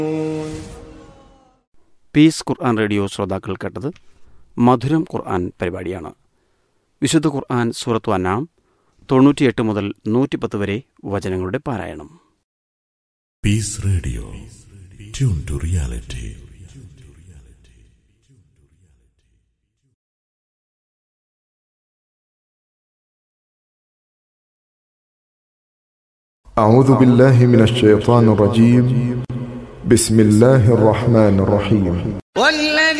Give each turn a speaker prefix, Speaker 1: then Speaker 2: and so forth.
Speaker 1: Piece ഖുർആൻ radio ശ്രോതാക്കൾ കേട്ടത് മധുരം ഖുർആൻ പരിപാടിയാണ് വിശുദ്ധ ഖുർആൻ സൂറത്തു അന്നാം തൊണ്ണൂറ്റിയെട്ട് മുതൽ നൂറ്റിപ്പത്ത് വരെ വചനങ്ങളുടെ പാരായണം
Speaker 2: Peace Radio. Tune to reality.
Speaker 3: أعوذ بالله من الشيطان الرجيم بسم الله الرحمن الرحيم
Speaker 4: والذي